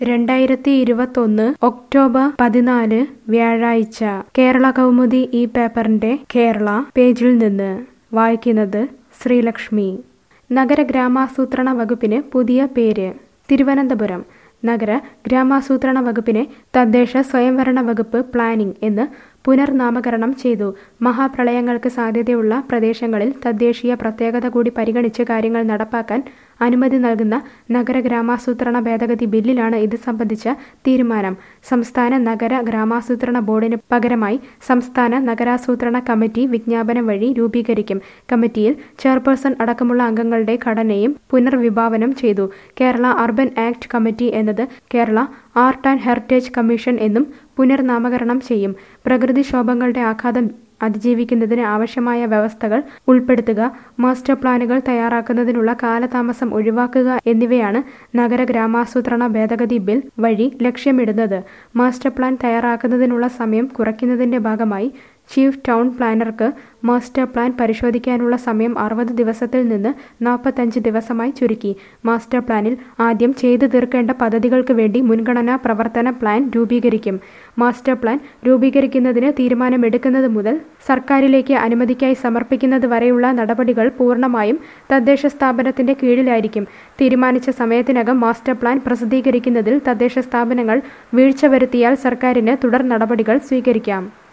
രണ്ടായിരത്തി ഇരുപത്തൊന്ന് ഒക്ടോബർ പതിനാല് വ്യാഴാഴ്ച കേരള കൗമുദി ഈ പേപ്പറിന്റെ കേരള പേജിൽ നിന്ന് വായിക്കുന്നത് ശ്രീലക്ഷ്മി നഗര ഗ്രാമാസൂത്രണ വകുപ്പിന് പുതിയ പേര് തിരുവനന്തപുരം നഗര ഗ്രാമാസൂത്രണ വകുപ്പിനെ തദ്ദേശ സ്വയംഭരണ വകുപ്പ് പ്ലാനിംഗ് എന്ന് പുനർനാമകരണം ചെയ്തു മഹാപ്രളയങ്ങൾക്ക് സാധ്യതയുള്ള പ്രദേശങ്ങളിൽ തദ്ദേശീയ പ്രത്യേകത കൂടി പരിഗണിച്ച് കാര്യങ്ങൾ നടപ്പാക്കാൻ അനുമതി നൽകുന്ന നഗര ഗ്രാമാസൂത്രണ ഭേദഗതി ബില്ലിലാണ് ഇത് സംബന്ധിച്ച തീരുമാനം സംസ്ഥാന നഗര ഗ്രാമാസൂത്രണ ബോർഡിന് പകരമായി സംസ്ഥാന നഗരാസൂത്രണ കമ്മിറ്റി വിജ്ഞാപനം വഴി രൂപീകരിക്കും കമ്മിറ്റിയിൽ ചെയർപേഴ്സൺ അടക്കമുള്ള അംഗങ്ങളുടെ ഘടനയും പുനർവിഭാവനം ചെയ്തു കേരള അർബൻ ആക്ട് കമ്മിറ്റി എന്നത് Kerala art and heritage commission എന്നും പുനർനാമകരണം ചെയ്യും പ്രകൃതിക്ഷോഭങ്ങളുടെ ആഘാതം അതിജീവിക്കുന്നതിന് ആവശ്യമായ വ്യവസ്ഥകൾ ഉൾപ്പെടുത്തുക മാസ്റ്റർ പ്ലാനുകൾ തയ്യാറാക്കുന്നതിനുള്ള കാലതാമസം ഒഴിവാക്കുക എന്നിവയാണ് നഗര ഗ്രാമാസൂത്രണ ഭേദഗതി ബിൽ വഴി ലക്ഷ്യമിടുന്നത് മാസ്റ്റർ പ്ലാൻ തയ്യാറാക്കുന്നതിനുള്ള സമയം കുറയ്ക്കുന്നതിന്റെ ഭാഗമായി ചീഫ് ടൗൺ പ്ലാനർക്ക് മാസ്റ്റർ പ്ലാൻ പരിശോധിക്കാനുള്ള സമയം അറുപത് ദിവസത്തിൽ നിന്ന് നാൽപ്പത്തഞ്ച് ദിവസമായി ചുരുക്കി മാസ്റ്റർ പ്ലാനിൽ ആദ്യം ചെയ്തു തീർക്കേണ്ട പദ്ധതികൾക്ക് വേണ്ടി മുൻഗണനാ പ്രവർത്തന പ്ലാൻ രൂപീകരിക്കും മാസ്റ്റർ പ്ലാൻ രൂപീകരിക്കുന്നതിന് തീരുമാനമെടുക്കുന്നത് മുതൽ സർക്കാരിലേക്ക് അനുമതിക്കായി സമർപ്പിക്കുന്നത് വരെയുള്ള നടപടികൾ പൂർണ്ണമായും തദ്ദേശ സ്ഥാപനത്തിന്റെ കീഴിലായിരിക്കും തീരുമാനിച്ച സമയത്തിനകം മാസ്റ്റർ പ്ലാൻ പ്രസിദ്ധീകരിക്കുന്നതിൽ തദ്ദേശ സ്ഥാപനങ്ങൾ വീഴ്ച വരുത്തിയാൽ സർക്കാരിന് തുടർ നടപടികൾ സ്വീകരിക്കാം